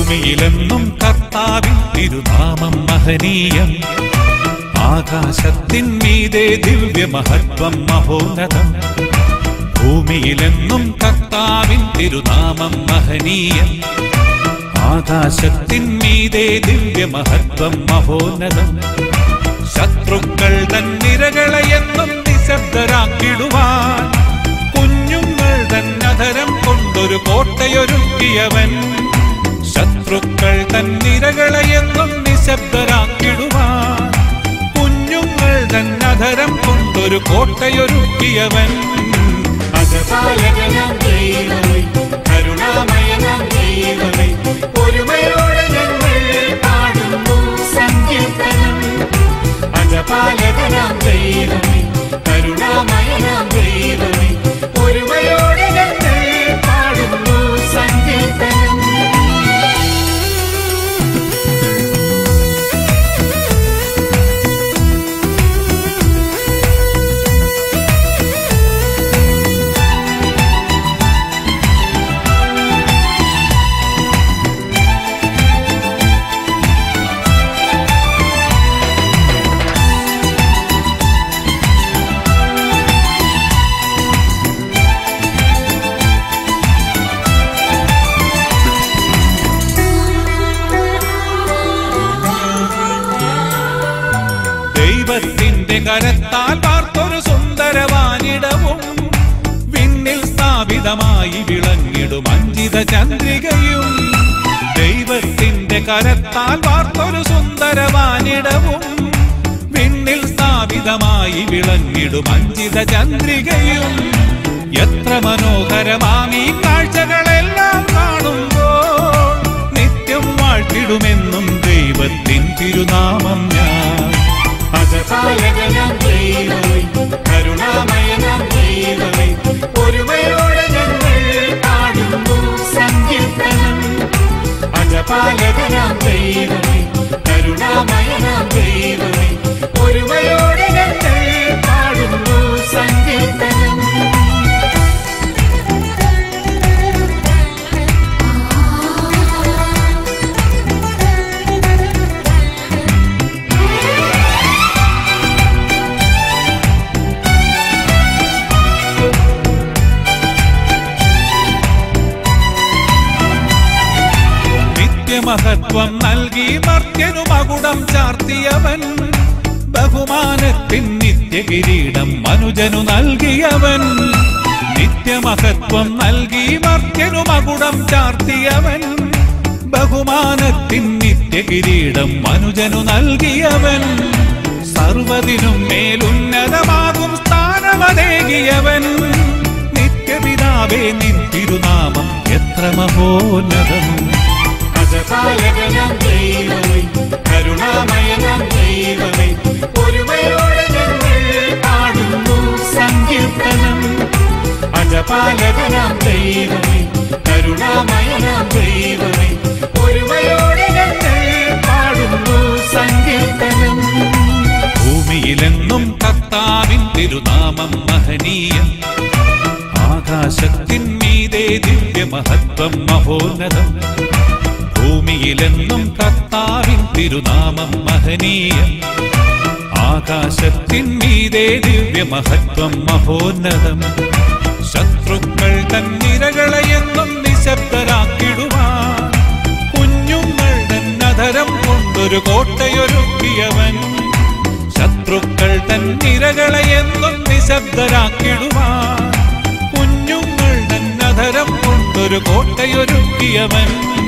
ഭൂമിയിലെന്നും കർത്താവിൻ തിരുനാമം മഹനീയം ആകാശത്തിൻ മീതെ ദിവ്യമഹത്വം മഹോന്നതം ഭൂമിയിലെന്നും കർത്താവിൻ തിരുനാമം മഹനീയം ആകാശത്തിൻ മീതെ ദിവ്യമഹത്വം മഹോന്നതം ശത്രുക്കൾ തൻ നിരകളെയെന്നും നിശബ്ദരാക്കിടുവാൻ കുഞ്ഞുങ്ങൾ തൻ അധരം കൊണ്ടൊരു കോട്ടയൊരുക്കിയവൻ ശത്രുക്കൾ തൻ നിരകളെയെന്നും നിശബ്ദരാക്കിടുവാൻ കുഞ്ഞുങ്ങൾ തൻ അധരം കൊണ്ടൊരു കോട്ടയൊരുക്കിയവൻ അജപാലകനാം ദൈവമേ കരുണാമയനാം ദൈവമേ ഒരുമയോടെ ഞങ്ങൾ പാടുന്നു സങ്കീർത്തനം അജപാലകനാം ദൈവമേ കരുണാമയനാം ദൈവമേ ഒരുമയോടെ ഞങ്ങൾ പാടുന്നു സങ്കീർത്തനം ദൈവത്തിന്റെ കരത്താൽ വാർത്തൊരു സുന്ദരവാനിടവും വിണ്ണിൽ സ്ഥാപിതമായി വിളങ്ങിടും അഞ്ചിത ചന്ദ്രികയും ദൈവത്തിന്റെ കരത്താൽ വാർത്തൊരു സുന്ദരവാനിടവും വിണ്ണിൽ സ്ഥാപിതമായി വിളങ്ങിടും അഞ്ചിത ചന്ദ്രികയും എത്ര മനോഹരമാമീ കാഴ്ചകളെല്ലാം കാണുമ്പോൾ നിത്യം വാഴ്ത്തിടുമെന്നും ദൈവത്തിൻ തിരുനാമം ഞാൻ അജപാലകനാം ദൈവമേ കരുണാമയനാം ദൈവമേ ഒരുമയോടെ ഞങ്ങൾ പാടുന്നു സങ്കീർത്തനം അജപാലകനാം ദൈവമേ കരുണാമയനാം ദൈവമേ ഒരുമയോടെ ഞങ്ങൾ പാടുന്നു സങ്കീർത്തനം നിത്യമഹത്വം നൽകി മർത്യനു മകുടം ചാർത്തിയവൻ ബഹുമാനത്തിൻ നിത്യകിരീടം മനുജനു നൽകിയവൻ നിത്യമഹത്വം നൽകി മർത്യനു മകുടം ചാർത്തിയവൻ ബഹുമാനത്തിൻ നിത്യകിരീടം മനുജനു നൽകിയവൻ സർവതിനും മേലുന്നതമാകും സ്ഥാനമതേകിയവൻ നിത്യപിതാവേ നിൻ തിരുനാമം എത്ര മഹോന്നതം അജപാലകനാം ദൈവമേ കരുണാമയനാം ദൈവമേ ഒരുമയോടെ ഞങ്ങൾ പാടുന്നു സങ്കീർത്തനം അജപാലകനാം ദൈവമേ കരുണാമയനാം ദൈവമേ ഒരുമയോടെ ഞങ്ങൾ പാടുന്നു സങ്കീർത്തനം ഭൂമിയിലെന്നും കർത്താവിൻ തിരുനാമം മഹനീയം ആകാശത്തിൻ മീതെ ദിവ്യമഹത്വം മഹോന്നതം ഭൂമിയിലെന്നും കർത്താവിൻ തിരുനാമം മഹനീയം ആകാശത്തിൻ മീതെ ദിവ്യമഹത്വം മഹോന്നതം ശത്രുക്കൾ തന്നിരകളെയെന്നും നിശബ്ദരാക്കിടുവാൻ കുഞ്ഞുങ്ങൾ തന്നധരം കൊണ്ടൊരു കോട്ടയൊരുക്കിയവൻ ശത്രുക്കൾ തന്നിരകളെയെന്നും നിശബ്ദരാക്കിടുവാൻ കുഞ്ഞുങ്ങൾ തന്നധരം കൊണ്ടൊരു കോട്ടയൊരുക്കിയവൻ